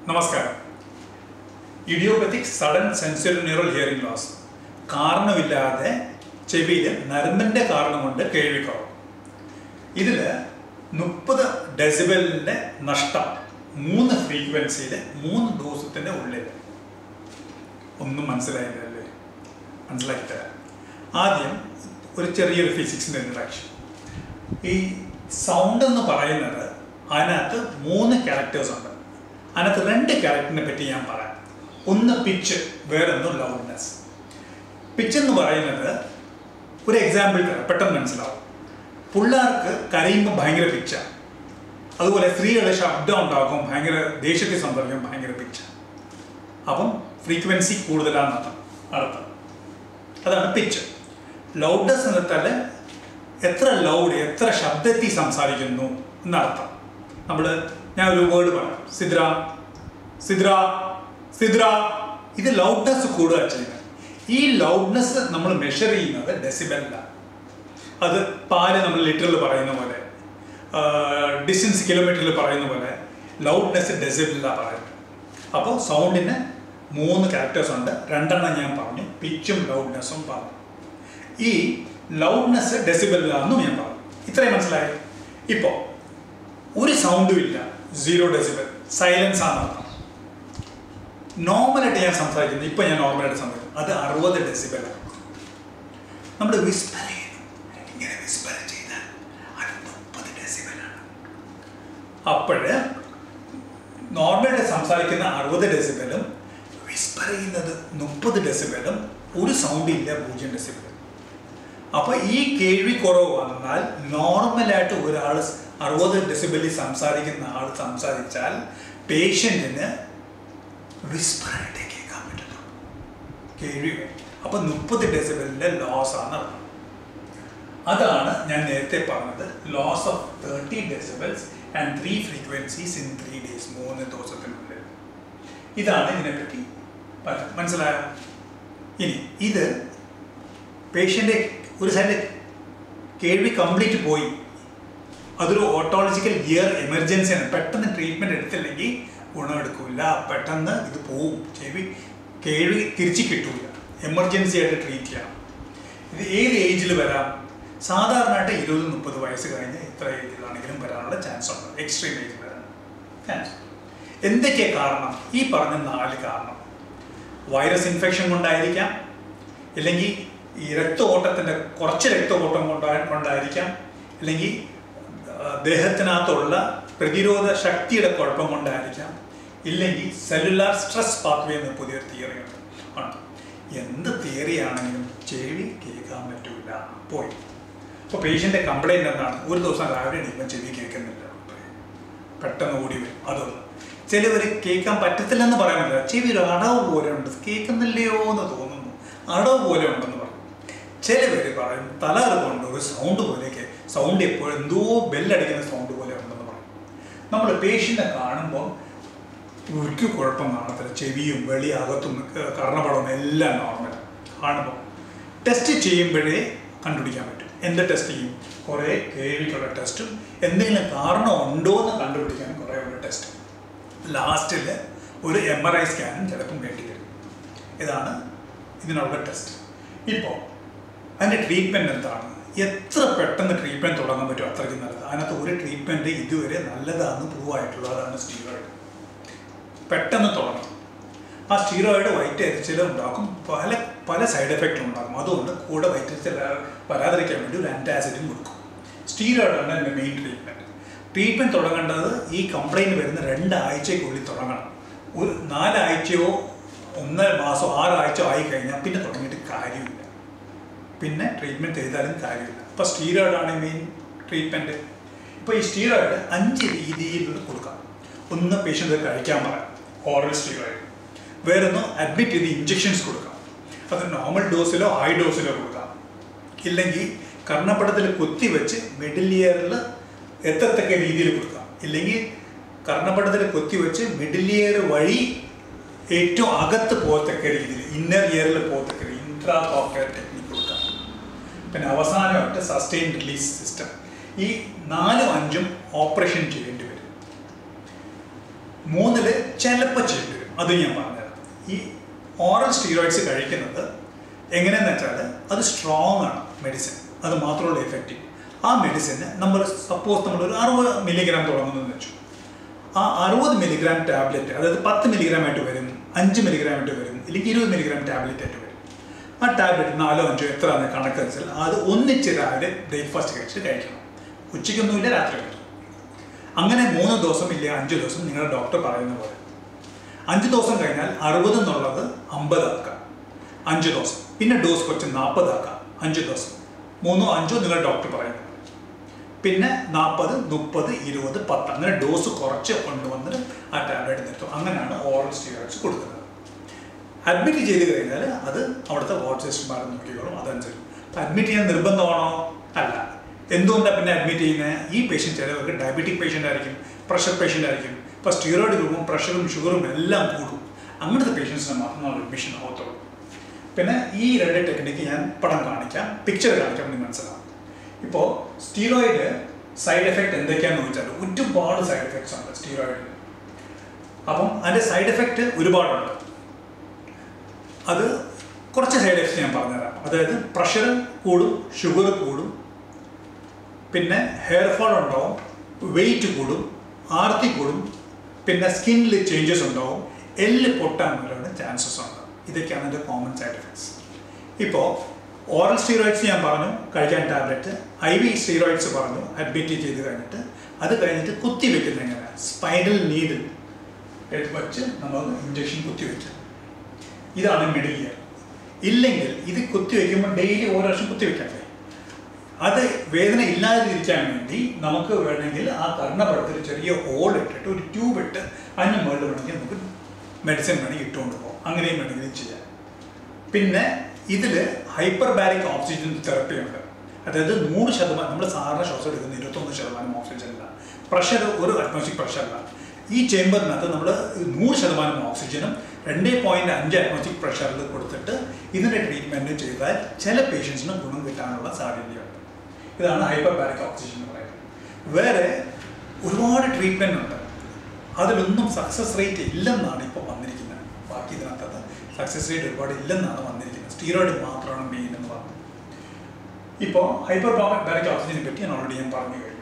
നമസ്കാരം idiopathic sudden sensory neural hearing loss കാരണമില്ലാതെ ചെവിയിൽ നരമ്പിൻ്റെ കാരണം കൊണ്ട് കേൾവിക്കുറവ് ഇതിൽ മുപ്പത് ഡെസിബലിൻ്റെ നഷ്ടം മൂന്ന് ഫ്രീക്വൻസിയിൽ മൂന്ന് ദിവസത്തിൻ്റെ ഉള്ളിൽ ഒന്നും മനസ്സിലായില്ലല്ലേ മനസ്സിലാക്കി തരാം ആദ്യം ഒരു ചെറിയൊരു ഫിസിക്സിൻ്റെ ഇൻട്രഡക്ഷൻ ഈ സൗണ്ട് എന്ന് പറയുന്നത് അതിനകത്ത് മൂന്ന് ക്യാരക്ടേഴ്സ് ഉണ്ട് അതിനകത്ത് രണ്ട് ക്യാരക്ടറിനെ പറ്റി ഞാൻ പറയാം ഒന്ന് പിച്ച് വേറൊന്ന് ലൗഡ്നെസ് പിച്ച് എന്ന് പറയുന്നത് ഒരു എക്സാമ്പിൾ തരാം പെട്ടെന്ന് മനസ്സിലാവും പിള്ളേർക്ക് കരയുമ്പോൾ ഭയങ്കര പിച്ചാണ് അതുപോലെ സ്ത്രീകളുടെ ശബ്ദം ഉണ്ടാകും ഭയങ്കര ദേഷ്യത്തിൽ സംസാരിക്കും ഭയങ്കര പിച്ചാണ് അപ്പം ഫ്രീക്വൻസി കൂടുതലാണെന്ന് അർത്ഥം അർത്ഥം അതാണ് പിച്ച് ലൗഡ്നെസ് എന്ന് വെച്ചാൽ എത്ര ലൗഡ് എത്ര ശബ്ദത്തിൽ സംസാരിക്കുന്നു എന്നർത്ഥം നമ്മൾ ഞാൻ ഒരു വേർഡ് പറയാം സിദ്ര സിദ്ര സിദ്ര ഇത് ലൗഡ്നെസ് കൂടുക ചെയ്യുന്നത് ഈ ലൗഡ്നെസ് നമ്മൾ മെഷർ ചെയ്യുന്നത് ഡെസിബലിലാണ് അത് പാല് നമ്മൾ ലിറ്ററിൽ പറയുന്ന പോലെ ഡിസ്റ്റൻസ് കിലോമീറ്ററിൽ പറയുന്ന പോലെ ലൗഡ്നെസ് ഡെസിബിളിലാണ് പറയുന്നത് അപ്പോൾ സൗണ്ടിന് മൂന്ന് ക്യാരക്ടേഴ്സ് ഉണ്ട് രണ്ടെണ്ണം ഞാൻ പറഞ്ഞു പിച്ചും ലൗഡ്നെസ്സും പറഞ്ഞു ഈ ലൗഡ്നെസ് ഡെസിബിളിലാണെന്നും ഞാൻ പറഞ്ഞു ഇത്രയും മനസ്സിലായി ഇപ്പോൾ ഒരു സൗണ്ടും ഇല്ല സീറോ ഡെസിബൽ സൈലൻസ് ആണ് അർത്ഥം നോർമലായിട്ട് ഞാൻ സംസാരിക്കുന്നത് ഇപ്പം ഞാൻ നോർമലായിട്ട് സംസാരിക്കും അത് അറുപത് ഡെസിബലാണ് നമ്മൾ വിസ്പർ ചെയ്യുന്നു ഇങ്ങനെ വിസ്പർ ചെയ്താൽ അത് മുപ്പത് ഡെസിബലാണ് അപ്പോഴ് നോർമലായിട്ട് സംസാരിക്കുന്ന അറുപത് ഡെസിബലും വിസ്പർ ചെയ്യുന്നത് മുപ്പത് ഡെസിബലും ഒരു സൗണ്ട് ഇല്ല പൂജ്യം ഡെസിബൽ അപ്പോൾ ഈ കേൾവി കുറവ് വന്നാൽ നോർമലായിട്ട് ഒരാൾ അറുപത് ഡെസിബലിൽ സംസാരിക്കുന്ന ആൾ സംസാരിച്ചാൽ പേഷ്യൻറ്റിന് വിസ്പറായിട്ടേ കേൾക്കാൻ പറ്റുന്നു കേൾവി അപ്പോൾ മുപ്പത് ഡെസിബലിൻ്റെ ലോസ് ആണ് അർത്ഥം അതാണ് ഞാൻ നേരത്തെ പറഞ്ഞത് loss of thirty decibels and three frequencies in three days മൂന്ന് ദിവസത്തിനുള്ളിൽ ഇതാണ് ഇതിനെപ്പറ്റി പറയാം മനസ്സിലായോ ഇനി ഇത് പേഷ്യൻ്റെ ഒരു സൈഡ് കേൾവി കംപ്ലീറ്റ് പോയി അതൊരു ഓട്ടോളജിക്കൽ ഇയർ എമർജൻസിയാണ് പെട്ടെന്ന് ട്രീറ്റ്മെൻറ്റ് എടുത്തില്ലെങ്കിൽ ഗുണമെടുക്കില്ല പെട്ടെന്ന് ഇത് പോവും ചെവി കേൾവി തിരിച്ച് കിട്ടൂല എമർജൻസി ആയിട്ട് ട്രീറ്റ് ചെയ്യണം ഇത് ഏത് ഏജിൽ വരാം സാധാരണയായിട്ട് ഇരുപത് മുപ്പത് വയസ്സ് കഴിഞ്ഞ് ഇത്ര ഏജിലാണെങ്കിലും വരാനുള്ള ചാൻസ് ഉണ്ട് എക്സ്ട്രീം ഏജിൽ വരാൻ ചാൻസ് എന്തൊക്കെയാണ് കാരണം ഈ പറഞ്ഞ നാല് കാരണം വൈറസ് ഇൻഫെക്ഷൻ കൊണ്ടായിരിക്കാം ഇല്ലെങ്കിൽ ഈ രക്തഓട്ടത്തിൻ്റെ കുറച്ച് രക്തഓട്ടം കൊണ്ടാ കൊണ്ടായിരിക്കാം അല്ലെങ്കിൽ ദേഹത്തിനകത്തുള്ള പ്രതിരോധ ശക്തിയുടെ കുഴപ്പം കൊണ്ടായിരിക്കാം ഇല്ലെങ്കിൽ സെല്ലുലാർ സ്ട്രെസ് പാത്വേ എന്ന പുതിയൊരു തിയറി ഉണ്ട് ആണ് എന്ത് തിയറി ആണെങ്കിലും ചെവി കേൾക്കാൻ പറ്റൂല പോയി അപ്പോൾ പേഷ്യൻ്റെ കംപ്ലൈൻറ്റ് എന്താണ് ഒരു ദിവസം രാവിലെ എണീക്കുമ്പോൾ ചെവി കേൾക്കുന്നില്ല പെട്ടെന്ന് ഓടി വരും അതൊന്ന് ചിലവർ കേൾക്കാൻ പറ്റത്തില്ലെന്ന് പറയാൻ പറ്റില്ല ചെവി ഒരു അടവ് പോലെ ഉണ്ട് കേൾക്കുന്നില്ലയോ എന്ന് തോന്നുന്നു അടവ് പോലെ ഉണ്ടെന്ന് പറയും ചിലവർ പറയും തലകറുകൊണ്ട് ഒരു സൗണ്ട് പോലെയൊക്കെ സൗണ്ട് എപ്പോഴും എന്തോ ബെല്ലടിക്കുന്ന സൗണ്ട് പോലെ ഉണ്ടെന്ന് പറയും നമ്മൾ പേഷ്യനെ കാണുമ്പോൾ ഒരു കുഴപ്പം കാണത്തില്ല ചെവിയും വെളി അകത്തും കർണപടവും എല്ലാം നോർമലാണ് കാണുമ്പോൾ ടെസ്റ്റ് ചെയ്യുമ്പോഴേ കണ്ടുപിടിക്കാൻ പറ്റും എന്ത് ടെസ്റ്റ് ചെയ്യും കുറേ കേൾവിക്കുള്ള ടെസ്റ്റും എന്തെങ്കിലും കാരണം ഉണ്ടോ എന്ന് കണ്ടുപിടിക്കാൻ കുറേ ഉള്ള ടെസ്റ്റ് ലാസ്റ്റിൽ ഒരു എം ആർ ഐ സ്കാനും ചിലപ്പം വേണ്ടി വരും ഇതാണ് ഇതിനുള്ള ടെസ്റ്റ് ഇപ്പോൾ അതിൻ്റെ ട്രീറ്റ്മെൻറ്റ് എന്താണ് എത്ര പെട്ടെന്ന് ട്രീറ്റ്മെൻറ്റ് തുടങ്ങാൻ പറ്റും അത്രയ്ക്ക് നല്ലത് അതിനകത്ത് ഒരു ട്രീറ്റ്മെൻറ്റ് ഇതുവരെ നല്ലതാണെന്ന് പ്രൂവ് ആയിട്ടുള്ളതാണ് സ്റ്റീറോയിഡ് പെട്ടെന്ന് തുടങ്ങണം ആ സ്റ്റീറോയിഡ് വൈറ്റ് എരിച്ചിൽ ഉണ്ടാക്കും പല പല സൈഡ് എഫക്റ്റും ഉണ്ടാകും അതുകൊണ്ട് കൂടെ വൈറ്റ് എരിച്ചിൽ വരാതിരിക്കാൻ വേണ്ടി ഒരു ആൻറ്റാസിഡും കൊടുക്കും സ്റ്റീറോയിഡാണ് എൻ്റെ മെയിൻ ട്രീറ്റ്മെൻറ്റ് ട്രീറ്റ്മെൻറ്റ് തുടങ്ങേണ്ടത് ഈ കംപ്ലൈൻറ്റ് വരുന്ന രണ്ടാഴ്ചയ്ക്കുള്ളിൽ തുടങ്ങണം ഒരു നാലാഴ്ചയോ ഒന്നര മാസമോ ആറാഴ്ചയോ ആയി കഴിഞ്ഞാൽ പിന്നെ തുടങ്ങിയിട്ട് കാര്യമില്ല പിന്നെ ട്രീറ്റ്മെൻറ്റ് ചെയ്താലും കാര്യമില്ല അപ്പോൾ സ്റ്റീറോയിഡാണ് മെയിൻ ട്രീറ്റ്മെൻറ്റ് ഇപ്പോൾ ഈ സ്റ്റീറോയിഡ് അഞ്ച് രീതിയിൽ കൊടുക്കാം ഒന്ന് പേഷ്യൻ്റ് കഴിക്കാൻ പറയാം ഓറൽ സ്റ്റീറോയിഡ് വേറൊന്ന് അഡ്മിറ്റ് ചെയ്ത് ഇഞ്ചെക്ഷൻസ് കൊടുക്കാം അത് നോർമൽ ഡോസിലോ ഹൈ ഡോസിലോ കൊടുക്കാം ഇല്ലെങ്കിൽ കർണപ്പടത്തിൽ കുത്തിവെച്ച് മിഡിൽ ഇയറിൽ എത്തത്തക്ക രീതിയിൽ കൊടുക്കാം ഇല്ലെങ്കിൽ കർണപ്പടത്തിൽ കുത്തിവെച്ച് മിഡിൽ ഇയർ വഴി ഏറ്റവും അകത്ത് പോകത്തക്ക രീതിയിൽ ഇന്നർ ഇയറിൽ പോകത്തക്ക രീതി ഇൻട്രാ കോക്കർ ടെക്നിക്ക് കൊടുക്കാം പിന്നെ അവസാനമായിട്ട് സസ്റ്റെയിൻ റിലീസ് സിസ്റ്റം ഈ നാലും അഞ്ചും ഓപ്പറേഷൻ ചെയ്യേണ്ടി വരും മൂന്നില് ചിലപ്പോൾ ചെയ്യേണ്ടി വരും അത് ഞാൻ പറഞ്ഞുതരാം ഈ ഓറൽ സ്റ്റീറോയിഡ്സ് കഴിക്കുന്നത് എങ്ങനെയെന്ന് വെച്ചാൽ അത് സ്ട്രോങ് ആണ് മെഡിസിൻ അത് മാത്രമുള്ള എഫക്റ്റീവ് ആ മെഡിസിന് നമ്മൾ സപ്പോസ് നമ്മൾ ഒരു അറുപത് മില്ലിഗ്രാം തുടങ്ങുന്നതെന്ന് വെച്ചു ആ അറുപത് മില്ലിഗ്രാം ടാബ്ലറ്റ് അതായത് പത്ത് മില്ലിഗ്രാം ആയിട്ട് വരും അഞ്ച് മില്ലിഗ്രാം ആയിട്ട് വരും അല്ലെങ്കിൽ ഇരുപത് മില്ലിഗ്രാം ടാബ്ലറ്റ് ആയിട്ട് വരും ആ ടാബ്ലറ്റ് നാലോ അഞ്ചോ എത്ര ആണ് കണക്ക് വെച്ചാൽ അത് ഒന്നിച്ച് രാവിലെ ബ്രേക്ക്ഫാസ്റ്റ് കഴിച്ച് കഴിക്കണം ഉച്ചയ്ക്കൊന്നുമില്ല രാത്രി കഴിക്കണം അങ്ങനെ മൂന്ന് ദിവസം ഇല്ല അഞ്ച് ദിവസം നിങ്ങളുടെ ഡോക്ടർ പറയുന്ന പോലെ അഞ്ച് ദിവസം കഴിഞ്ഞാൽ അറുപത് എന്നുള്ളത് അമ്പതാക്കാം അഞ്ച് ദിവസം പിന്നെ ഡോസ് കുറച്ച് നാൽപ്പതാക്കാം അഞ്ച് ദിവസം മൂന്നോ അഞ്ചോ നിങ്ങൾ ഡോക്ടർ പറയുന്നത് പിന്നെ നാൽപ്പത് മുപ്പത് ഇരുപത് പത്ത് അങ്ങനെ ഡോസ് കുറച്ച് കൊണ്ടുവന്നിട്ട് ആ ടാബ്ലറ്റ് നിർത്തും അങ്ങനെയാണ് ഓറൽ സ്റ്റീറോയിഡ്സ് കൊടുക്കുന്നത് അഡ്മിറ്റ് ചെയ്ത് കഴിഞ്ഞാൽ അത് അവിടുത്തെ വാർഡ് സിസ്റ്റർമാർ നോക്കിക്കോളും അതനുസരിച്ച് അപ്പം അഡ്മിറ്റ് ചെയ്യാൻ നിർബന്ധമാണോ അല്ല എന്തുകൊണ്ടാണ് പിന്നെ അഡ്മിറ്റ് ചെയ്യുന്നത് ഈ പേഷ്യൻ്റ് ചിലവർക്ക് ഡയബറ്റിക് പേഷ്യൻ്റ് ആയിരിക്കും പ്രഷർ പേഷ്യൻ്റ് ആയിരിക്കും ഇപ്പോൾ സ്റ്റീറോയിഡ് ഗ്രൂപ്പും പ്രഷറും ഷുഗറും എല്ലാം കൂടും അങ്ങനത്തെ പേഷ്യൻസിനെ മാത്രം നമ്മൾ അഡ്മിഷൻ ആവത്തുള്ളൂ പിന്നെ ഈ രണ്ട് ടെക്നിക്ക് ഞാൻ പടം കാണിക്കാം പിക്ചർ കാണിക്കാം എന്ന് മനസ്സിലാവും ഇപ്പോൾ സ്റ്റീറോയിഡ് സൈഡ് എഫക്റ്റ് എന്തൊക്കെയാണെന്ന് ചോദിച്ചാൽ ഒരുപാട് സൈഡ് എഫക്ട്സ് ഉണ്ട് സ്റ്റീറോയിഡിന് അപ്പം അതിൻ്റെ സൈഡ് എഫക്റ്റ് ഒരുപാടുണ്ട് അത് കുറച്ച് സൈഡ് എഫക്ട്സ് ഞാൻ പറഞ്ഞുതരാം അതായത് പ്രഷർ കൂടും ഷുഗർ കൂടും പിന്നെ ഹെയർ ഫോൾ ഉണ്ടാവും വെയിറ്റ് കൂടും ആർത്തി കൂടും പിന്നെ സ്കിന്നിൽ ചേഞ്ചസ് ഉണ്ടാവും എല്ല് പൊട്ടാൻ വരെയുള്ള ചാൻസസ് ഉണ്ട് ഇതൊക്കെയാണ് ഇതിൻ്റെ കോമൺ സൈഡ് എഫക്ട്സ് ഇപ്പോൾ ഓറൽ സ്റ്റീറോയിഡ്സ് ഞാൻ പറഞ്ഞു കഴിക്കാൻ ടാബ്ലറ്റ് ഐ വി സ്റ്റീറോയിഡ്സ് പറഞ്ഞു അഡ്മിറ്റ് ചെയ്ത് കഴിഞ്ഞിട്ട് അത് കഴിഞ്ഞിട്ട് കുത്തി വെക്കുന്നത് എങ്ങനെ സ്പൈനൽ നീഡിൽ വെച്ച് നമ്മൾ ഇഞ്ചക്ഷൻ കുത്തി വെച്ച് ഇതാണ് മിഡിൽ ഇയർ ഇല്ലെങ്കിൽ ഇത് കുത്തി വയ്ക്കുമ്പോൾ ഡെയിലി ഓരോ വർഷം കുത്തി വെക്കണ്ടേ അത് വേദന ഇല്ലാതിരിക്കാൻ വേണ്ടി നമുക്ക് വേണമെങ്കിൽ ആ കർണപടത്തിൽ ചെറിയ ഹോൾ ഇട്ടിട്ട് ഒരു ട്യൂബ് ഇട്ട് അതിന് മുകളിൽ വേണമെങ്കിൽ നമുക്ക് മെഡിസിൻ വേണമെങ്കിൽ ഇട്ടുകൊണ്ട് പോകാം അങ്ങനെയും വേണമെങ്കിൽ ചെയ്യാം പിന്നെ ഇതിൽ ഹൈപ്പർ ബാരിക് ഓക്സിജൻ തെറപ്പി ഉണ്ട് അതായത് നൂറ് ശതമാനം നമ്മൾ സാധാരണ ശ്വാസം എടുക്കുന്ന ഇരുപത്തൊന്ന് ശതമാനം ഓക്സിജൻ അല്ല പ്രഷർ ഒരു അറ്റ്മോസ്ഫിക് പ്രഷർ അല്ല ഈ ചേമ്പറിനകത്ത് നമ്മൾ നൂറ് ശതമാനം ഓക്സിജനും രണ്ട് പോയിന്റ് അഞ്ച് അറ്റ്മോസ്ഫിക് പ്രഷറിൽ കൊടുത്തിട്ട് ഇതിൻ്റെ ട്രീറ്റ്മെൻറ്റ് ചെയ്താൽ ചില പേഷ്യൻസിന് ഗുണം കിട്ടാനുള്ള സാധ്യതയുണ്ട് ഇതാണ് ഹൈപ്പർ ബാരിക് ഓക്സിജൻ എന്ന് പറയുന്നത് വേറെ ഒരുപാട് ട്രീറ്റ്മെൻ്റ് ഉണ്ട് അതിലൊന്നും സക്സസ് റേറ്റ് ഇല്ലെന്നാണ് ഇപ്പോൾ വന്നിരിക്കുന്നത് ബാക്കി ഇതിനകത്തത് സക്സസ് റേറ്റ് ഒരുപാട് ഇല്ലെന്നാണ് വന്നിരിക്കുന്നത് സ്റ്റീറോയിഡ് മാത്രമാണ് മെയിൻ എന്ന് പറഞ്ഞു ഇപ്പോൾ ഹൈപ്പർ ബാരിക് ഓക്സിജനെ പറ്റി ഞാൻ ഓൾറെഡി ഞാൻ പറഞ്ഞു കഴിഞ്ഞു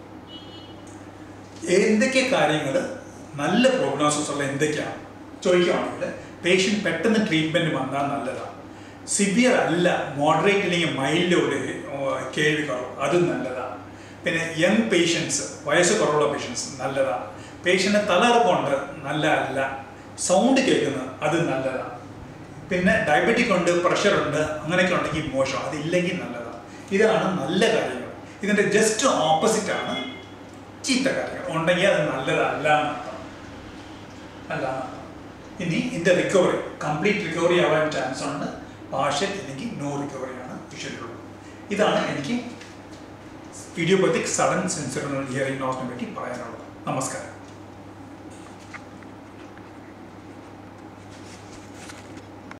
എന്തൊക്കെ കാര്യങ്ങൾ നല്ല പ്രോഗ്നോസിസ് ഉള്ള എന്തൊക്കെയാണ് ചോദിക്കുകയാണെങ്കിൽ പേഷ്യൻ്റ് പെട്ടെന്ന് ട്രീറ്റ്മെൻറ്റ് വന്നാൽ നല്ലതാണ് സിവിയർ അല്ല മോഡറേറ്റ് അല്ലെങ്കിൽ മൈൽഡ് കേൾവി കുറവ് അതും നല്ലതാണ് പിന്നെ യങ് പേഷ്യൻസ് വയസ്സ് കുറവുള്ള പേഷ്യൻസ് നല്ലതാണ് പേഷ്യൻ്റെ തലയിറക്കമുണ്ട് നല്ല അല്ല സൗണ്ട് കേൾക്കുന്നത് അത് നല്ലതാണ് പിന്നെ ഡയബറ്റിക് ഉണ്ട് പ്രഷർ ഉണ്ട് അങ്ങനെയൊക്കെ ഉണ്ടെങ്കിൽ മോശം അതില്ലെങ്കിൽ നല്ലതാണ് ഇതാണ് നല്ല കാര്യങ്ങൾ ഇതിൻ്റെ ജസ്റ്റ് ഓപ്പോസിറ്റ് ആണ് ചീത്ത കാര്യങ്ങൾ ഉണ്ടെങ്കിൽ അത് നല്ലതല്ല എന്നർത്ഥം അല്ല എന്നർത്ഥം ഇനി ഇതിൻ്റെ റിക്കവറി കംപ്ലീറ്റ് റിക്കവറി ആവാൻ ചാൻസ് ഉണ്ട് പാർഷ്യൽ അല്ലെങ്കിൽ നോ റിക്കവറിയാണ് യൂഷ്വലുള്ളത് ഇതാണ് എനിക്ക് ഇഡിയോപ്പത്തിക് സഡൻ സെൻസറിനൽ ഹിയറിംഗ് ലോസിനെ പറ്റി പറയാനുള്ളത് നമസ്കാരം